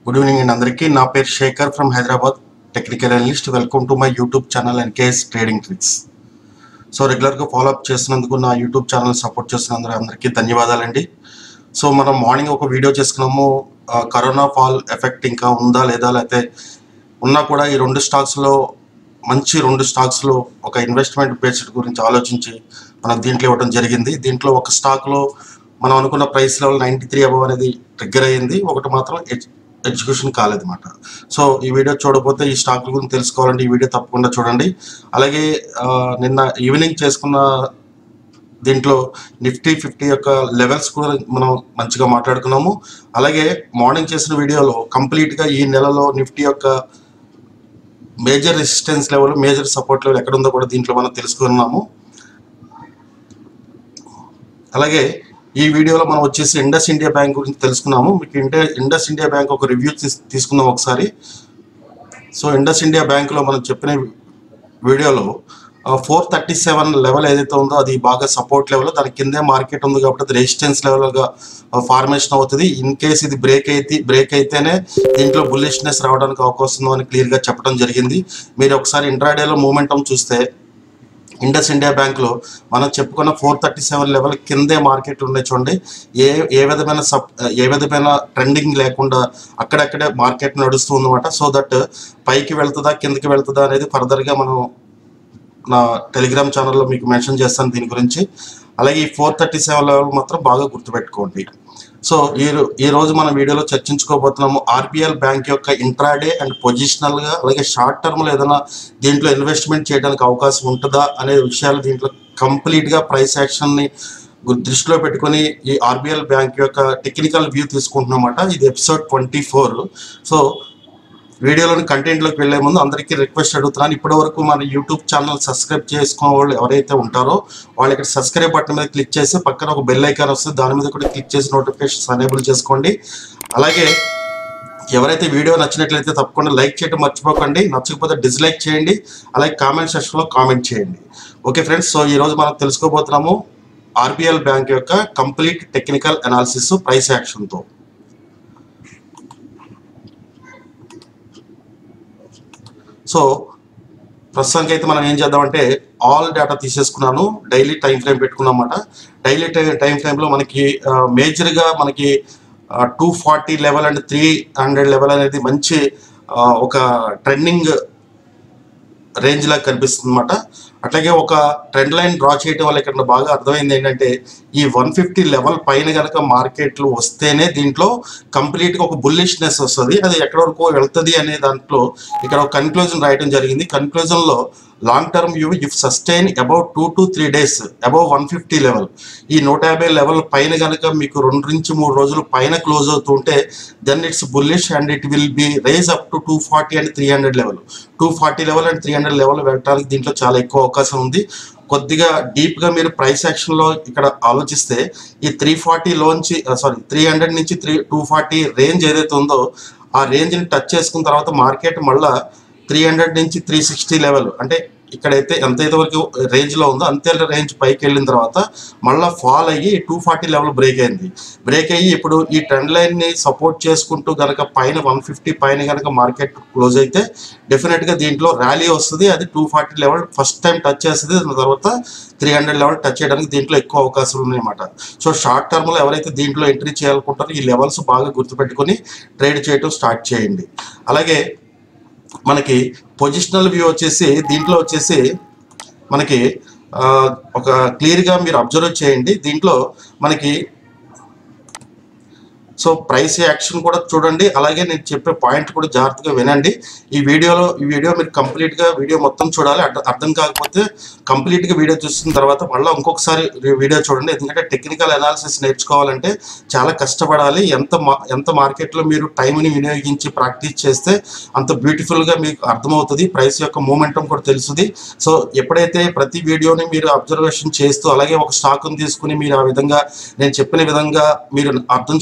good evening అండి అందరికీ నా పేరు Shekhar from Hyderabad technical analyst welcome to my YouTube channel and KS trading tricks so రెగ్యులర్గా ఫాలోఅప్ చేస్తున్నందుకు నా యూట్యూబ్ ఛానల్ సపోర్ట్ చేస్తున్నందుకు అందరికీ ధన్యవాదాలండి సో మనం మార్నింగ్ ఒక వీడియో చేసుకున్నాము ఆ, కరోనా ఫాల్ ఎఫెక్ట్ ఇంకా ఉందా లేదా లేకపోతే ఉన్నా కూడా ఈ రెండు స్టాక్స్లో మంచి రెండు స్టాక్స్లో ఒక ఇన్వెస్ట్మెంట్ బేస్డ్ గురించి ఆలోచించి మనకు దీంట్లో ఇవ్వడం జరిగింది దీంట్లో ఒక స్టాక్లో మనం అనుకున్న price level ninety three above అనేది ట్రిగ్గర్ అయ్యింది ఒకటి మాత్రం ఎగ్జ్- ఎగ్జిక్యూషన్ కాలేదన్నమాట సో ఈ వీడియో చూడకపోతే ఈ స్టాక్ గురించి తెలుసుకోవాలంటే ఈ వీడియో తప్పకుండా చూడండి అలాగే ఆ, నిన్న ఈవినింగ్ చేసుకున్న దీంట్లో నిఫ్టీ ఫిఫ్టీ యొక్క లెవెల్స్ కూడా మనం మంచిగా మాట్లాడుకున్నాము అలాగే మార్నింగ్ చేసిన వీడియోలో కంప్లీట్గా ఈ నెలలో నిఫ్టీ యొక్క major resistance level major support level ఎక్కడ ఉందో కూడా దీంట్లో మనం తెలుసుకున్నాము అలాగే ఈ వీడియోలో మనం వచ్చేసి ఇండస్ ఇండియా బ్యాంక్ గురించి తెలుసుకున్నాము మీకు ఇంటే ఇండస్ ఇండియా బ్యాంక్ ఒక రివ్యూ తీసుకుందాం ఒకసారి సో ఇండస్ ఇండియా బ్యాంక్లో మనం చెప్పిన వీడియోలో ఫోర్ థర్టీ సెవెన్ లెవెల్ ఏదైతే ఉందో అది బాగా సపోర్ట్ లెవెల్ దాని కిందే మార్కెట్ ఉంది కాబట్టి అది రెసిస్టెన్స్ లెవెల్గా ఫార్మేషన్ అవుతుంది ఇన్ కేస్ ఇది బ్రేక్ అయితే బ్రేక్ అయితేనే దీంట్లో బుల్లిష్నెస్ రావడానికి అవకాశం ఉందో అని క్లియర్గా చెప్పడం జరిగింది మీరు ఒకసారి ఇంట్రాడేలో మూమెంటం చూస్తే ఇండస్ ఇండియా బ్యాంక్లో మనం చెప్పుకున్న ఫోర్ థర్టీ సెవెన్ లెవెల్ కిందే మార్కెట్ ఉన్నాయి చూడండి ఏ ఏ విధమైన సప్ ఏ విధమైన ట్రెండింగ్ లేకుండా అక్కడక్కడే మార్కెట్ నడుస్తూ ఉందన్నమాట సో దట్ పైకి వెళ్తుందా కిందకి వెళ్తుందా అనేది ఫర్దర్గా మనం నా టెలిగ్రామ్ ఛానల్లో మీకు మెన్షన్ చేస్తాను దీని గురించి అలాగే ఈ ఫోర్ థర్టీ సెవెన్ లెవెల్ మాత్రం బాగా గుర్తుపెట్టుకోండి సో ఈ రో- ఈ రోజు మన వీడియోలో చర్చించుకోబోతున్నాము ఆర్బిఎల్ బ్యాంక్ యొక్క ఇంట్రాడే అండ్ పొజిషనల్గా అలాగే షార్ట్ టర్మ్లో ఏదైనా దీంట్లో ఇన్వెస్ట్మెంట్ చేయడానికి అవకాశం ఉంటుందా అనే విషయాలు దీంట్లో కంప్లీట్గా ప్రైస్ యాక్షన్ని గు- దృష్టిలో పెట్టుకొని ఈ ఆర్బిఎల్ బ్యాంక్ యొక్క టెక్నికల్ వ్యూ తీసుకుంటున్నమాట ఇది ఎపిసోడ్ ట్వంటీ ఫోర్ సో వీడియోలోని కంటెంట్లోకి వెళ్లే ముందు అందరికీ రిక్వెస్ట్ అడుగుతున్నాను ఇప్పటి వరకు మన యూట్యూబ్ ఛానల్ సబ్స్క్రైబ్ చేసుకున్న వాళ్ళు ఎవరైతే ఉంటారో వాళ్ళు ఇక్కడ సబ్స్క్రైబ్ బటన్ మీద క్లిక్ చేసి పక్కన ఒక బెల్ ఐకాన్ వస్తుంది దాని మీద కూడా క్లిక్ చేసి నోటిఫికేషన్స్ అనేబుల్ చేసుకోండి అలాగే ఎవరైతే వీడియో నచ్చినట్లయితే తప్పకుండా లైక్ చేయడం మర్చిపోకండి నచ్చకపోతే డిస్లైక్ చేయండి అలాగే కామెంట్ సెక్షన్లో కామెంట్ చేయండి ఓకే ఫ్రెండ్స్ సో ఈరోజు మనం తెలుసుకోబోతున్నాము ఆర్బిఎల్ బ్యాంక్ యొక్క కంప్లీట్ టెక్నికల్ అనాలిసిస్ ప్రైస్ యాక్షన్తో సో ప్రస్తుతానికి అయితే మనం ఏం చేద్దామంటే ఆల్ డేటా తీసేసుకున్నాను డైలీ టైం ఫ్రేమ్ పెట్టుకున్నమాట డైలీ టైం ఫ్రేమ్లో మనకి మేజర్గా మనకి two forty level and three hundred level అనేది మంచి ఆ, ఒక ట్రెండింగ్ రేంజ్ లాగా కనిపిస్తుంది అనమాట అట్లాగే ఒక ట్రెండ్ లైన్ డ్రా చేయడం వల్ల ఇక్కడ బాగా అర్థమైంది ఏంటంటే ఈ వన్ ఫిఫ్టీ లెవెల్ పైన కనుక మార్కెట్లు వస్తేనే దీంట్లో కంప్లీట్గా ఒక బుల్లిష్నెస్ వస్తుంది అది ఎక్కడ వరకు వెళ్తుంది అనే దాంట్లో ఇక్కడ ఒక కన్క్లూజన్ రాయడం జరిగింది కన్క్లూజన్లో long term view if sustain about two to three days above one fifty level ఈ నూట యాభై లెవెల్ పైన కనుక మీకు రెండు నుంచి మూడు రోజులు పైన క్లోజ్ అవుతుంటే then it's bullish and it will be raise up to two forty and three hundred level two forty level and three hundred level వెళ్ళడానికి దీంట్లో చాలా ఎక్కువ అవకాశం ఉంది కొద్దిగా డీప్గా మీరు ప్రైస్ యాక్షన్లో ఇక్కడ ఆలోచిస్తే ఈ త్రీ ఫార్టీ లోంచి సారీ త్రీ హండ్రెడ్ నుంచి త్రీ టూ ఫార్టీ రేంజ్ ఏదైతే ఉందో ఆ రేంజ్ని టచ్ చేసుకున్న తర్వాత మార్కెట్ మళ్ళా త్రీ హండ్రెడ్ నుంచి త్రీ సిక్స్టీ లెవెల్ అంటే ఇక్కడైతే ఎంతైతే వరకు రేంజ్ లో ఉందో అంతే రేంజ్ పైకి వెళ్ళిన తర్వాత మళ్ళీ ఫాల్ అయ్యి టూ ఫార్టీ లెవెల్ బ్రేక్ అయింది బ్రేక్ అయ్యి ఇప్పుడు ఈ ట్రెండ్ లైన్ ని సపోర్ట్ చేసుకుంటూ గనక పైన వన్ ఫిఫ్టీ పైన గనక మార్కెట్ క్లోజ్ అయితే డెఫినెట్ గా దీంట్లో ర్యాలీ వస్తుంది అది two forty level first time touch చేస్తుంది దాని తర్వాత త్రీ హండ్రెడ్ లెవెల్ టచ్ చేయడానికి దీంట్లో ఎక్కువ అవకాశాలు ఉన్నాయన్నమాట సో షార్ట్ టర్మ్ లో ఎవరైతే దీంట్లో ఎంట్రీ చేయాలనుకుంటారో ఈ లెవెల్స్ బాగా గుర్తుపెట్టుకొని ట్రేడ్ చేయడం స్టార్ట్ చేయండి అలాగే మనకి పొజిషనల్ వ్యూ వచ్చేసి దీంట్లో వచ్చేసి మనకి ఆ, ఒక క్లియర్గా మీరు అబ్జర్వ్ చేయండి దీంట్లో మనకి సో ప్రైస్ యాక్షన్ కూడా చూడండి అలాగే నేను చెప్పే పాయింట్ కూడా జాగ్రత్తగా వినండి ఈ వీడియోలో ఈ వీడియో మీరు కంప్లీట్గా వీడియో మొత్తం చూడాలి అర్థ- అర్థం కాకపోతే కంప్లీట్గా వీడియో చూసిన తర్వాత మళ్ళీ ఇంకొకసారి వీడియో చూడండి ఎందుకంటే టెక్నికల్ అనాలిసిస్ నేర్చుకోవాలంటే చాలా కష్టపడాలి ఎంత మా ఎంత మార్కెట్లో మీరు టైంని వినియోగించి ప్రాక్టీస్ చేస్తే అంత బ్యూటిఫుల్గా మీకు అర్థమవుతుంది ప్రైస్ యొక్క మూమెంటం కూడా తెలుస్తుంది సో ఎప్పుడైతే ప్రతి వీడియోని మీరు అబ్జర్వేషన్ చేస్తూ అలాగే ఒక స్టాక్ని తీసుకుని మీరు ఆ విధంగా నేను చెప్పిన విధంగా మీరు అర్థం చేసుకున్న విధంగా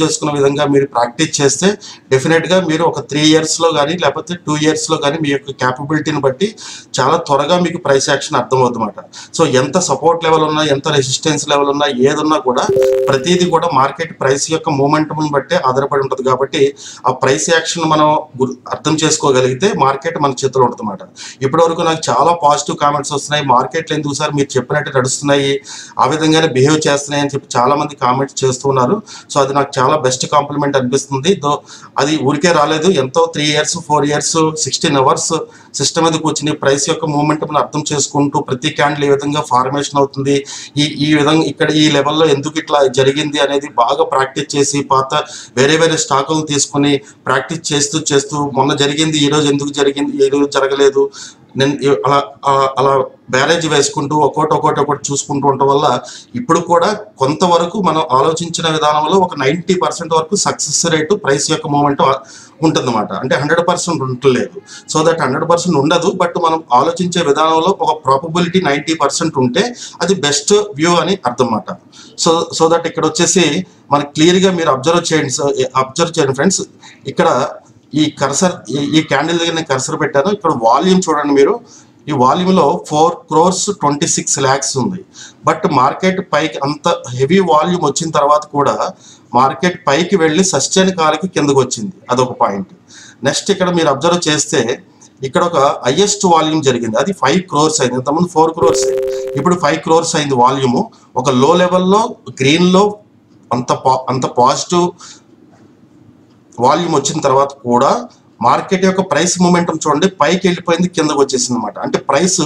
విధంగా మీరు ప్రాక్టీస్ చేస్తే డెఫినెట్గా మీరు ఒక త్రీ ఇయర్స్లో కానీ లేకపోతే టూ ఇయర్స్లో కానీ మీ యొక్క క్యాపబిలిటీని బట్టి చాలా త్వరగా మీకు ప్రైస్ యాక్షన్ అర్థమవుతుందన్నమాట సో ఎంత సపోర్ట్ లెవెల్ ఉన్నా ఎంత రెసిస్టెన్స్ లెవెల్ ఉన్నా ఏదున్నా కూడా ప్రతిదీ కూడా మార్కెట్ ప్రైస్ యొక్క మూమెంటం బట్టే ఆధారపడి ఉంటుంది కాబట్టి ఆ ప్రైస్ యాక్షన్ మనం గుర్- అర్థం చేసుకోగలిగితే మార్కెట్ మన చేతిలో ఉంటుంది అన్నమాట ఇప్పటివరకు నాకు చాలా పాజిటివ్ కామెంట్స్ వస్తున్నాయి మార్కెట్లు ఎందుకు సార్ మీరు చెప్పినట్టు నడుస్తున్నాయి ఆ విధంగానే బిహేవ్ చేస్తున్నాయి అని చెప్పి చాలా మంది కామెంట్స్ చేస్తున్నారు సో అది నాకు చాలా బెస్ట్ కాంప్లిమెంట్ అనిపిస్తుంది దో అది ఊరికే రాలేదు ఎంతో three years four years sixteen hours system మీద కూర్చుని ప్రైస్ యొక్క మూమెంట్ అర్థం చేసుకుంటూ ప్రతి క్యాండిల్ ఏ విధంగా ఫార్మేషన్ అవుతుంది ఈ ఈ విధంగా ఇక్కడ ఈ లెవెల్లో ఎందుకు ఇట్లా జరిగింది అనేది బాగా ప్రాక్టీస్ చేసి పాత వేరే వేరే స్టాకులను తీసుకొని ప్రాక్టీస్ చేస్తూ చేస్తూ మొన్న జరిగింది ఈ రోజు ఎందుకు జరిగింది ఈ రోజు జరగలేదు నేను ఈ- అలా ఆ- అలా బ్యారేజ్ వేసుకుంటూ ఒక్కోటి ఒక్కోటి ఒకటి చూసుకుంటూ ఉండటం వల్ల ఇప్పుడు కూడా కొంతవరకు మనం ఆలోచించిన విధానంలో ఒక నైంటీ పర్సెంట్ వరకు సక్సెస్ రేటు ప్రైస్ యొక్క మూమెంట్ ఉంటుందన్నమాట అంటే హండ్రెడ్ పర్సెంట్ ఉండలేదు సో దట్ హండ్రెడ్ పర్సెంట్ ఉండదు బట్ మనం ఆలోచించే విధానంలో ఒక ప్రాబబిలిటీ నైంటీ పర్సెంట్ ఉంటే అది బెస్ట్ వ్యూ అని అర్థం అన్నమాట సో సో దట్ ఇక్కడ వచ్చేసి మనకి క్లియర్గా మీరు అబ్జర్వ్ చేయండి సో అబ్జర్వ్ చేయండి ఫ్రెండ్స్ ఇక్కడ ఈ కర్సర్ ఈ క్యాండిల్ దగ్గర నేను కర్సర్ పెట్టాను ఇక్కడ వాల్యూమ్ చూడండి మీరు ఈ వాల్యూమ్లో four crores twenty six lakhs ఉంది బట్ మార్కెట్ పైకి అంత హెవీ వాల్యూమ్ వచ్చిన తర్వాత కూడా మార్కెట్ పైకి వెళ్ళి సస్టైన్ కాలకి కిందకు వచ్చింది అదొక పాయింట్ నెక్స్ట్ ఇక్కడ మీరు అబ్జర్వ్ చేస్తే ఇక్కడ ఒక హైయెస్ట్ వాల్యూమ్ జరిగింది అది ఫైవ్ క్రోర్స్ అయింది ఇంతకుముందు ఫోర్ క్రోర్స్ అయింది ఇప్పుడు ఫైవ్ క్రోర్స్ అయింది వాల్యూమ్ ఒక లో లెవెల్లో గ్రీన్లో అంత పా- అంత పాజిటివ్ వాల్యూమ్ వచ్చిన తర్వాత కూడా మార్కెట్ యొక్క ప్రైస్ మూమెంటం చూడండి పైకి వెళ్ళిపోయింది కిందకు వచ్చేసింది అనమాట అంటే ప్రైస్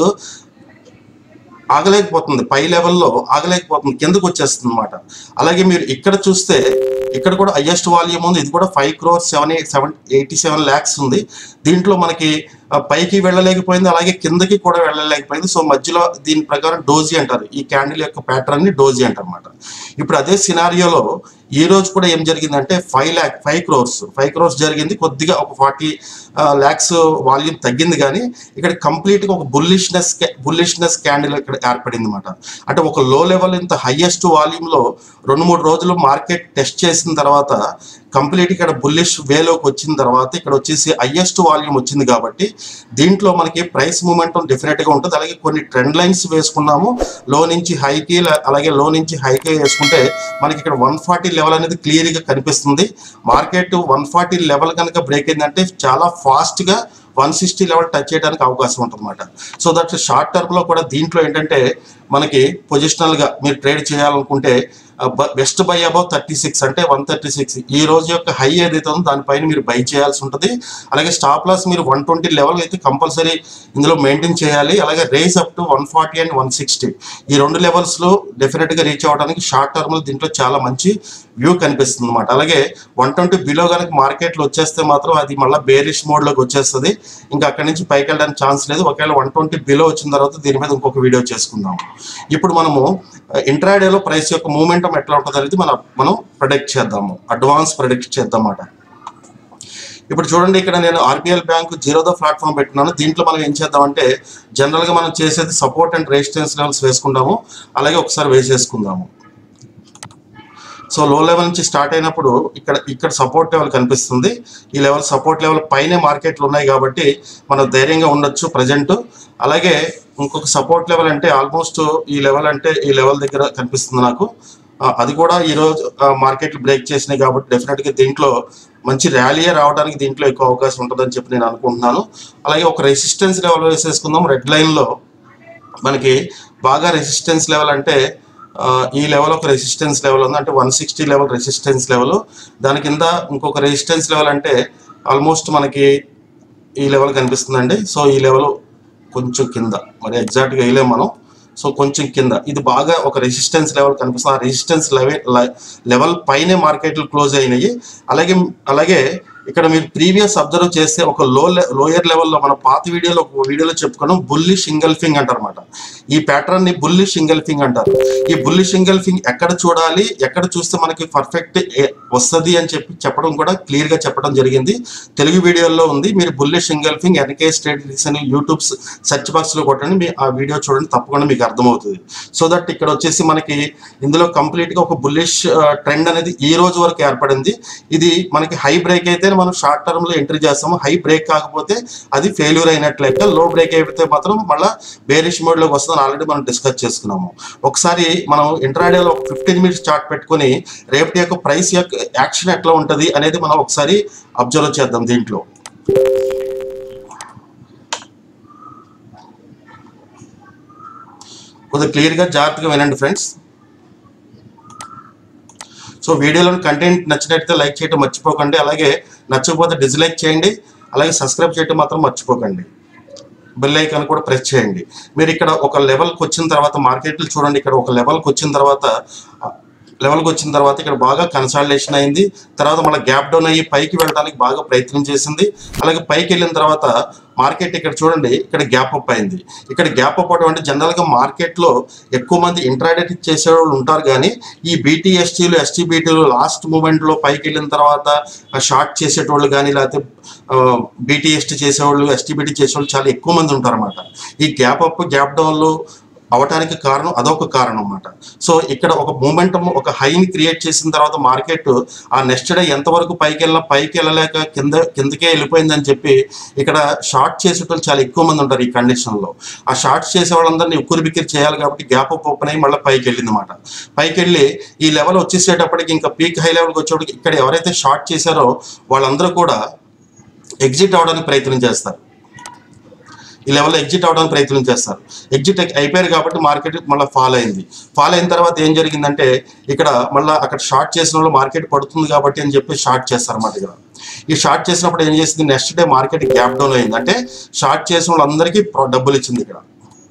ఆగలేకపోతుంది పై లెవెల్లో ఆగలేకపోతుంది కిందకు వచ్చేస్తుంది అనమాట అలాగే మీరు ఇక్కడ చూస్తే ఇక్కడ కూడా హైయెస్ట్ వాల్యూమ్ ఉంది ఇది కూడా five crore seven seven eighty seven lakhs ఉంది దీంట్లో మనకి ఆ, పైకి వెళ్ళలేకపోయింది అలాగే కిందకి కూడా వెళ్ళలేకపోయింది సో మధ్యలో దీని ప్రకారం డోజీ అంటారు ఈ క్యాండిల్ యొక్క ప్యాటర్న్ ని డోజీ అంటారు అనమాట ఇప్పుడు అదే సినారియోలో ఈ రోజు కూడా ఏం జరిగిందంటే five lakh five crores five crores జరిగింది కొద్దిగా ఒక ఫార్టీ ల్యాక్స్ వాల్యూమ్ తగ్గింది కానీ ఇక్కడ కంప్లీట్ గా ఒక బుల్లిష్నెస్ బుల్లిష్నెస్ క్యాండిల్ ఇక్కడ ఏర్పడింది అనమాట అంటే ఒక లో లెవెల్ ఇంత హైయెస్ట్ వాల్యూమ్ లో రెండు మూడు రోజులు మార్కెట్ టెస్ట్ చేసిన తర్వాత కంప్లీట్ ఇక్కడ బుల్లిష్ వేలోకి వచ్చిన తర్వాత ఇక్కడ వచ్చేసి హైయెస్ట్ వాల్యూమ్ వచ్చింది కాబట్టి దీంట్లో మనకి ప్రైస్ మూమెంటం డెఫినెట్ గా ఉంటుంది అలాగే కొన్ని ట్రెండ్ లైన్స్ వేసుకున్నాము లో నుంచి హైకి అలాగే లో నుంచి హైకి వేసుకుంటే మనకి ఇక్కడ వన్ ఫార్టీ లెవెల్ అనేది క్లియర్ గా కనిపిస్తుంది మార్కెట్ వన్ ఫార్టీ లెవెల్ కనుక బ్రేక్ అయిందంటే చాలా ఫాస్ట్ గా వన్ సిక్స్టీ లెవెల్ టచ్ చేయడానికి అవకాశం ఉంటుందన్నమాట సో దట్ షార్ట్ టర్మ్ లో కూడా దీంట్లో ఏంటంటే మనకి పొజిషనల్ గా మీరు ట్రేడ్ చేయాలనుకుంటే best buy above thirty six అంటే వన్ థర్టీ సిక్స్ ఈ రోజు యొక్క హై ఏదైతే ఉందో దానిపైన మీరు బై చేయాల్సి ఉంటుంది అలాగే స్టాప్ లాస్ మీరు వన్ ట్వంటీ లెవెల్ అయితే కంపల్సరీ ఇందులో మెయింటైన్ చేయాలి అలాగే raise up to one forty and one sixty ఈ రెండు లెవెల్స్ లో డెఫినెట్ గా రీచ్ అవ్వడానికి షార్ట్ టర్మ్ లో దీంట్లో చాలా మంచి వ్యూ కనిపిస్తుంది అనమాట అలాగే వన్ ట్వంటీ బిలో కనుక మార్కెట్లో వచ్చేస్తే మాత్రం అది మళ్ళీ బేరిష్ మోడ్ లోకి వచ్చేస్తుంది ఇంకా అక్కడి నుంచి పైకి వెళ్ళడానికి ఛాన్స్ లేదు ఒకవేళ వన్ ట్వంటీ బిలో వచ్చిన తర్వాత దీని మీద ఇంకొక వీడియో చేసుకుందాం ఇప్పుడు మనము ఇంట్రాడేలో ప్రైస్ యొక్క మూమెంటం ఎట్లా ఉంటుంది అనేది మనం మనం ప్రొడక్ట్ చేద్దాము అడ్వాన్స్ ప్రొడక్ట్ చేద్దాం అన్నమాట ఇప్పుడు చూడండి ఇక్కడ నేను ఆర్బిఎల్ బ్యాంక్ జీరోదో ప్లాట్ఫామ్ పెట్టినాను దీంట్లో మనం ఏం చేద్దామంటే జనరల్ గా మనం చేసేది సపోర్ట్ అండ్ రెసిస్టెన్స్ లెవెల్స్ వేసుకుందాము అలాగే ఒకసారి వేసేసుకుందాము సో లో లెవెల్ నుంచి స్టార్ట్ అయినప్పుడు ఇక్కడ ఇక్కడ సపోర్ట్ లెవెల్ కనిపిస్తుంది ఈ లెవెల్ సపోర్ట్ లెవెల్ పైనే మార్కెట్లు ఉన్నాయి కాబట్టి మనం ధైర్యంగా ఉండొచ్చు ప్రజెంట్ అలాగే ఇంకొక సపోర్ట్ లెవెల్ అంటే ఆల్మోస్ట్ ఈ లెవెల్ అంటే ఈ లెవెల్ దగ్గర కనిపిస్తుంది నాకు ఆ, అది కూడా ఈ రోజు మార్కెట్లు బ్రేక్ చేసినాయి కాబట్టి డెఫినెట్ గా దీంట్లో మంచి ర్యాలీయే రావడానికి దీంట్లో ఎక్కువ అవకాశం ఉంటుందని చెప్పి నేను అనుకుంటున్నాను అలాగే ఒక రెసిస్టెన్స్ లెవెల్ వేసేసుకుందాం రెడ్ లైన్ లో మనకి బాగా రెసిస్టెన్స్ లెవెల్ అంటే ఆ, ఈ లెవెల్ ఒక రెసిస్టెన్స్ లెవెల్ ఉంది అంటే one sixty level resistance level దాని కింద ఇంకొక రెసిస్టెన్స్ లెవెల్ అంటే ఆల్మోస్ట్ మనకి ఈ లెవెల్ కనిపిస్తుందండి సో ఈ లెవెల్ కొంచెం కింద మరి ఎగ్జాక్ట్గా వేయలేం మనం సో కొంచెం కింద ఇది బాగా ఒక రెసిస్టెన్స్ లెవెల్ కనిపిస్తుంది ఆ రెసిస్టెన్స్ లెవెల్ లెవెల్ పైనే మార్కెట్లు క్లోజ్ అయినాయి అలాగే అలాగే ఇక్కడ మీరు ప్రీవియస్ అబ్జర్వ్ చేస్తే ఒక లో లోయర్ లెవెల్లో మన పాత వీడియోలో ఒక వీడియోలో చెప్పుకున్నాం బుల్లి షింగల్ఫింగ్ అంటారు అనమాట ఈ ప్యాటర్న్ ని బుల్లి షింగల్ఫింగ్ అంటారు ఈ బుల్లి షింగల్ఫింగ్ ఎక్కడ చూడాలి ఎక్కడ చూస్తే మనకి పర్ఫెక్ట్ వస్తుంది అని చెప్పి చెప్పడం కూడా క్లియర్ గా చెప్పడం జరిగింది తెలుగు వీడియోలో ఉంది మీరు బుల్లి షింగల్ఫింగ్ ఎన్కే స్టేటస్ అని యూట్యూబ్ సెర్చ్ బాక్స్ లో కొట్టండి మీ ఆ వీడియో చూడండి తప్పకుండా మీకు అర్థమవుతుంది సో దట్ ఇక్కడ వచ్చేసి మనకి ఇందులో కంప్లీట్ గా ఒక బుల్లిష్ ట్రెండ్ అనేది ఈ రోజు వరకు ఏర్పడింది ఇది మనకి హై బ్రేక్ అయితే మనం షార్ట్ టర్మ్ లో ఎంట్రీ చేస్తాము హై బ్రేక్ కాకపోతే అది ఫెయిల్యూర్ అయినట్లయితే లో బ్రేక్ అయితే మాత్రం మళ్ళీ బేరిష్ మోడ్ లోకి వస్తుందని ఆల్రెడీ మనం డిస్కస్ చేసుకున్నాము ఒకసారి మనం ఇంట్రాడేలో ఒక ఫిఫ్టీన్ మినిట్స్ చార్ట్ పెట్టుకొని రేపటి యొక్క ప్రైస్ యొక్క యాక్షన్ ఎట్లా ఉంటది అనేది మనం ఒకసారి అబ్జర్వ్ చేద్దాం దీంట్లో కొద్దిగా క్లియర్గా జాగ్రత్తగా వినండి ఫ్రెండ్స్ సో వీడియోలోని కంటెంట్ నచ్చినట్లయితే లైక్ చేయడం మర్చిపోకండి అలాగే నచ్చకపోతే డిస్లైక్ చేయండి అలాగే సబ్స్క్రైబ్ చేయడం మాత్రం మర్చిపోకండి బెల్ ఐకాన్ కూడా ప్రెస్ చేయండి మీరు ఇక్కడ ఒక లెవెల్కి వచ్చిన తర్వాత మార్కెట్లు చూడండి ఇక్కడ ఒక లెవెల్కి వచ్చిన తర్వాత లెవెల్కి వచ్చిన తర్వాత ఇక్కడ బాగా కన్సల్టేషన్ అయింది తర్వాత మళ్ళీ గ్యాప్ డౌన్ అయ్యి పైకి వెళ్ళడానికి బాగా ప్రయత్నం చేసింది అలాగే పైకి వెళ్ళిన తర్వాత మార్కెట్ ఇక్కడ చూడండి ఇక్కడ గ్యాప్ అప్ అయింది ఇక్కడ గ్యాప్ అప్ అవడం అంటే జనరల్గా మార్కెట్లో ఎక్కువ మంది ఇంట్రాడేట్ చేసేవాళ్ళు ఉంటారు కానీ ఈ బీటీఎస్టీలు ఎస్టీబీటీలు లాస్ట్ మూమెంట్లో పైకి వెళ్ళిన తర్వాత షార్ట్ చేసేటోళ్ళు కానీ లేకపోతే బీటీఎస్టీ చేసేవాళ్ళు ఎస్టీబీటీ చేసేవాళ్ళు చాలా ఎక్కువ మంది ఉంటారు అన్నమాట ఈ గ్యాప్ అప్ గ్యాప్ డౌన్లు అవటానికి కారణం అదొక కారణం అన్నమాట సో ఇక్కడ ఒక మూమెంటం ఒక హైని క్రియేట్ చేసిన తర్వాత మార్కెట్ ఆ నెక్స్ట్ డే ఎంతవరకు పైకి వెళ్ళినా పైకి వెళ్ళలేక కింద కిందకే వెళ్ళిపోయిందని చెప్పి ఇక్కడ షార్ట్ చేసేటోళ్ళు చాలా ఎక్కువ మంది ఉంటారు ఈ కండిషన్లో ఆ షార్ట్స్ చేసే వాళ్ళందరినీ ఉక్కురు బిక్కిరి చేయాలి కాబట్టి గ్యాప్ అప్ ఓపెన్ అయ్యి మళ్ళీ పైకి వెళ్ళింది అనమాట పైకి వెళ్ళి ఈ లెవెల్ వచ్చేసేటప్పటికి ఇంకా పీక్ హై లెవెల్కి వచ్చేటప్పటికి ఇక్కడ ఎవరైతే షార్ట్ చేశారో వాళ్ళందరూ కూడా ఎగ్జిట్ అవ్వడానికి ప్రయత్నం చేస్తారు ఈ లెవెల్లో ఎగ్జిట్ అవడానికి ప్రయత్నం చేస్తారు ఎగ్జిట్ అయిపోయారు కాబట్టి మార్కెట్ మళ్ళీ ఫాల్ అయింది ఫాల్ అయిన తర్వాత ఏం జరిగిందంటే ఇక్కడ మళ్ళీ అక్కడ షార్ట్ చేసిన వాళ్ళు మార్కెట్ పడుతుంది కాబట్టి అని చెప్పి షార్ట్ చేస్తారు అన్నమాట ఇక్కడ ఈ షార్ట్ చేసినప్పుడు ఏం చేసింది next day market gap down అయింది అంటే షార్ట్ చేసిన వాళ్ళందరికీ pro- డబ్బులు ఇచ్చింది ఇక్కడ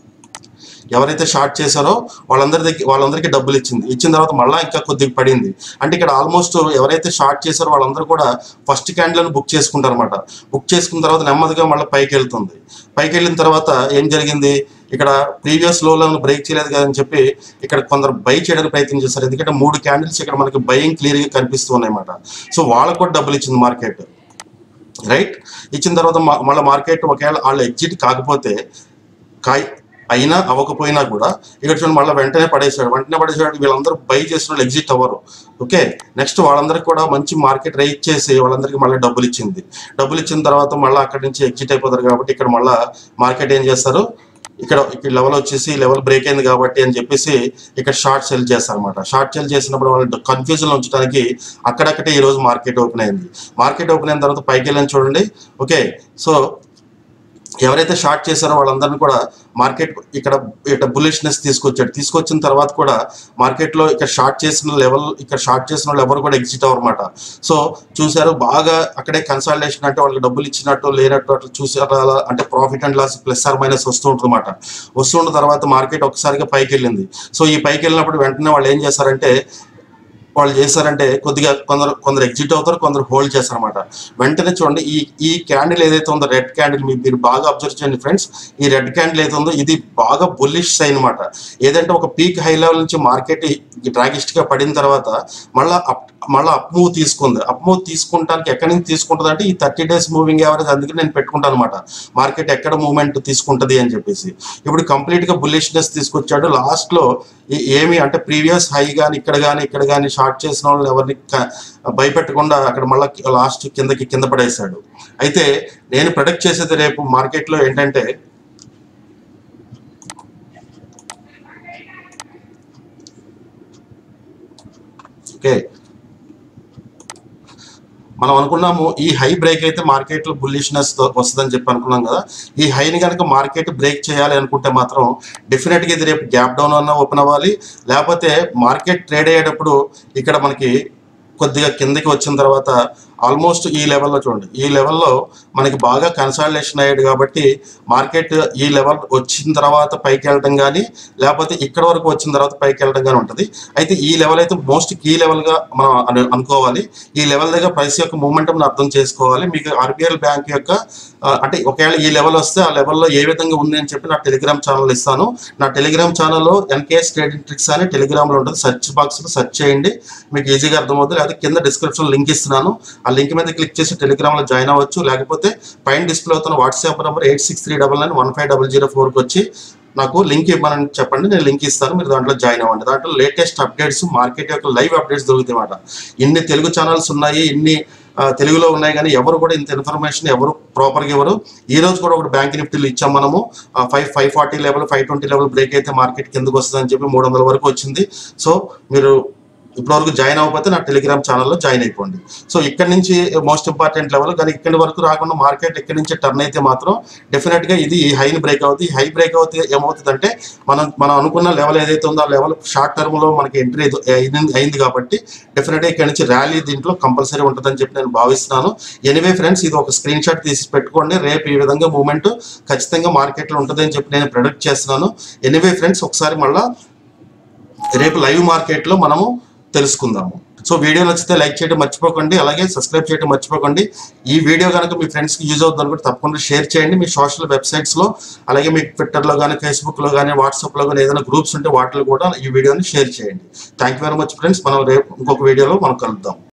ఎవరైతే షార్ట్ చేశారో వాళ్ళందరి దగ్గర వాళ్ళందరికీ డబ్బులు ఇచ్చింది ఇచ్చిన తర్వాత మళ్ళీ ఇంకా కొద్దిగా పడింది అంటే ఇక్కడ ఆల్మోస్ట్ ఎవరైతే షార్ట్ చేశారో వాళ్ళందరూ కూడా ఫస్ట్ క్యాండిల్ని బుక్ చేసుకుంటారు అనమాట బుక్ చేసుకున్న తర్వాత నెమ్మదిగా మళ్ళీ పైకి వెళ్తుంది పైకి వెళ్ళిన తర్వాత ఏం జరిగింది ఇక్కడ ప్రీవియస్ లోలను బ్రేక్ చేయలేదు కదని చెప్పి ఇక్కడ కొందరు బై చేయడానికి ప్రయత్నం చేస్తారు ఎందుకంటే మూడు క్యాండిల్స్ ఇక్కడ మనకి బయింగ్ క్లియర్గా కనిపిస్తూ ఉన్నాయన్నమాట సో వాళ్ళకు కూడా డబ్బులు ఇచ్చింది మార్కెట్ రైట్ ఇచ్చిన తర్వాత మ- మళ్ళీ మార్కెట్ ఒకవేళ వాళ్ళు ఎగ్జిట్ కాకపోతే కాయ్ అయినా అవ్వకపోయినా కూడా ఇక్కడ చూడండి మళ్ళీ వెంటనే పడేసాడు వెంటనే పడేసాడు వీళ్ళందరూ బై చేసిన వాళ్ళు ఎగ్జిట్ అవ్వరు ఓకే నెక్స్ట్ వాళ్ళందరికీ కూడా మంచి మార్కెట్ రైట్ చేసి వాళ్ళందరికీ మళ్ళీ డబ్బులు ఇచ్చింది డబ్బులు ఇచ్చిన తర్వాత మళ్ళీ అక్కడి నుంచి ఎగ్జిట్ అయిపోతారు కాబట్టి ఇక్కడ మళ్ళీ మార్కెట్ ఏం చేస్తారు ఇక్కడ ఇక్కడ లెవెల్ వచ్చేసి లెవెల్ బ్రేక్ అయింది కాబట్టి అని చెప్పేసి ఇక్కడ షార్ట్ సెల్ చేస్తారు అనమాట షార్ట్ సెల్ చేసినప్పుడు వాళ్ళు కన్ఫ్యూజన్ ఉంచడానికి అక్కడక్కడే ఈ రోజు మార్కెట్ ఓపెన్ అయింది మార్కెట్ ఓపెన్ అయిన తర్వాత పైకి వెళ్ళని చూడండి ఓకే సో ఎవరైతే షార్ట్ చేశారో వాళ్ళందరినీ కూడా మార్కెట్ ఇక్కడ ఇక్కడ బులిష్నెస్ తీసుకొచ్చాడు తీసుకొచ్చిన తర్వాత కూడా మార్కెట్లో ఇక్కడ షార్ట్ చేసిన లెవెల్ ఇక్కడ షార్ట్ చేసిన వాళ్ళు ఎవరు కూడా ఎగ్జిట్ అవ్వరమాట సో చూసారు బాగా అక్కడే కన్సల్టేషన్ అంటే వాళ్ళకి డబ్బులు ఇచ్చినట్టు లేనట్టు అట్లా చూసారు అలా అంటే profit and loss plus or minus వస్తూ ఉంటుందన్నమాట వస్తున్న తర్వాత మార్కెట్ ఒకసారిగా పైకి వెళ్ళింది సో ఈ పైకి వెళ్ళినప్పుడు వెంటనే వాళ్ళు ఏం చేశారంటే వాళ్ళు చేశారంటే కొద్దిగా కొందరు కొందరు ఎగ్జిట్ అవుతారు కొందరు హోల్డ్ చేస్తారన్నమాట వెంటనే చూడండి ఈ ఈ క్యాండిల్ ఏదైతే ఉందో రెడ్ క్యాండిల్ మీరు బాగా అబ్జర్వ్ చేయండి ఫ్రెండ్స్ ఈ రెడ్ క్యాండిల్ ఏదైతే ఉందో ఇది బాగా బుల్లిష్ సైన్ అనమాట ఏదంటే ఒక పీక్ హై లెవెల్ నుంచి మార్కెట్ డ్రాగిస్ట్ గా పడిన తర్వాత మళ్ళీ అప్ మళ్ళీ అప్ మూవ్ తీసుకుంది అప్ మూవ్ తీసుకుంటానికి ఎక్కడి నుంచి తీసుకుంటుంది అంటే ఈ థర్టీ డేస్ మూవింగ్ యావరేజ్ అందుకే నేను పెట్టుకుంటాను అనమాట మార్కెట్ ఎక్కడ మూవ్మెంట్ తీసుకుంటది అని చెప్పేసి ఇప్పుడు కంప్లీట్ గా బుల్లిష్నెస్ తీసుకొచ్చాడు లాస్ట్ లో ఏ- ఏమి అంటే ప్రీవియస్ హై గాని ఇక్కడ గాని ఇక్కడ గాని షార్ట్ చేసిన వాళ్ళు ఎవరిని క- భయపెట్టకుండా అక్కడ మళ్ళీ లాస్ట్ కిందకి కింద పడేశాడు అయితే నేను ప్రొడక్ట్ చేసేది రేపు మార్కెట్ లో ఏంటంటే ఓకే మనం అనుకున్నాము ఈ హై బ్రేక్ అయితే మార్కెట్ లో బుల్లిష్నెస్ వస్తుందని చెప్పి అనుకున్నాం కదా ఈ హైని కనుక మార్కెట్ బ్రేక్ చేయాలి అనుకుంటే మాత్రం డెఫినెట్ గా ఇది రేపు గ్యాప్ డౌన్ అన్న ఓపెన్ అవ్వాలి లేకపోతే మార్కెట్ ట్రేడ్ అయ్యేటప్పుడు ఇక్కడ మనకి కొద్దిగా కిందకి వచ్చిన తర్వాత ఆల్మోస్ట్ ఈ లెవెల్లో చూడండి ఈ లెవెల్లో మనకి బాగా కన్సాలిడేషన్ అయ్యాడు కాబట్టి మార్కెట్ ఈ లెవెల్ వచ్చిన తర్వాత పైకి వెళ్ళడం కానీ లేకపోతే ఇక్కడ వరకు వచ్చిన తర్వాత పైకి వెళ్ళడం కానీ ఉంటుంది అయితే ఈ లెవెల్ అయితే మోస్ట్ కీ లెవెల్గా మనం అను- అనుకోవాలి ఈ లెవెల్ దగ్గర ప్రైస్ యొక్క మూమెంట్ని అర్థం చేసుకోవాలి మీకు ఆర్బీఎల్ బ్యాంక్ యొక్క ఆ, అంటే ఒకవేళ ఈ లెవెల్ వస్తే ఆ లెవెల్లో ఏ విధంగా ఉంది అని చెప్పి నా టెలిగ్రామ్ ఛానల్ ఇస్తాను నా టెలిగ్రామ్ ఛానల్లో ఎన్కేఎస్ ట్రేడింగ్ ట్రిక్స్ అని టెలిగ్రామ్లో ఉంటుంది సెర్చ్ బాక్స్లో సెర్చ్ చేయండి మీకు ఈజీగా అర్థమవుతుంది లేకపోతే కింద డిస్క్రిప్షన్ లింక్ ఇస్తున్నాను ఆ లింక్ మీద క్లిక్ చేసి టెలిగ్రామ్లో జాయిన్ అవ్వచ్చు లేకపోతే పైన డిస్ప్లే అవుతున్న WhatsApp number eight six three double nine one five double zero ఫోర్కి వచ్చి నాకు లింక్ ఇవ్వమని చెప్పండి నేను లింక్ ఇస్తాను మీరు దాంట్లో జాయిన్ అవ్వండి దాంట్లో లేటెస్ట్ అప్డేట్స్ మార్కెట్ యొక్క లైవ్ అప్డేట్స్ దొరుకుతాయి అన్నమాట ఇన్ని తెలుగు ఛానల్స్ ఉన్నాయి ఇన్ని ఆ, తెలుగులో ఉన్నాయి కానీ ఎవరు కూడా ఇంత ఇన్ఫర్మేషన్ ఎవరు ప్రాపర్గా ఎవరు ఈ రోజు కూడా ఒక బ్యాంక్ నిఫ్టీలు ఇచ్చాం మనము five five forty level five twenty level break అయితే మార్కెట్ కిందకు వస్తుంది అని చెప్పి మూడు వందల వరకు వచ్చింది సో మీరు ఇప్పటివరకు జాయిన్ అవ్వకపోతే నా టెలిగ్రామ్ ఛానల్లో జాయిన్ అయిపోండి సో ఇక్కడ నుంచి మోస్ట్ ఇంపార్టెంట్ లెవెల్ కానీ ఇక్కడి వరకు రాకుండా మార్కెట్ ఇక్కడి నుంచి టర్న్ అయితే మాత్రం డెఫినెట్ గా ఇది ఈ హైని బ్రేక్ అవుతుంది ఈ హై బ్రేక్ అవుతే ఏమవుతుందంటే మనం మనం అనుకున్న లెవెల్ ఏదైతే ఉందో ఆ లెవెల్ షార్ట్ టర్మ్ లో మనకి ఎంట్రీ అయింది అయింది కాబట్టి డెఫినెట్ గా ఇక్కడ నుంచి ర్యాలీ దీంట్లో కంపల్సరీ ఉంటుందని చెప్పి నేను భావిస్తున్నాను ఎనివే ఫ్రెండ్స్ ఇది ఒక స్క్రీన్ షాట్ తీసి పెట్టుకోండి రేపు ఈ విధంగా మూమెంట్ ఖచ్చితంగా మార్కెట్లో ఉంటుందని చెప్పి నేను ప్రొడక్ట్ చేస్తున్నాను ఎనివే ఫ్రెండ్స్ ఒకసారి మళ్ళా రేపు లైవ్ మార్కెట్లో మనము తెలుసుకుందాము సో వీడియో నచ్చితే లైక్ చేయడం మర్చిపోకండి అలాగే సబ్స్క్రైబ్ చేయడం మర్చిపోకండి ఈ వీడియో కనుక మీ ఫ్రెండ్స్కి యూజ్ అవుతుంది అనుకుంటే తప్పకుండా షేర్ చేయండి మీ సోషల్ వెబ్సైట్స్లో అలాగే మీ ట్విట్టర్లో కానీ ఫేస్బుక్లో కానీ వాట్సాప్లో కానీ ఏదైనా గ్రూప్స్ ఉంటే వాటిలో కూడా ఈ వీడియోని షేర్ చేయండి thank you very much friends మనం రేపు ఇంకొక వీడియోలో మనం కలుద్దాం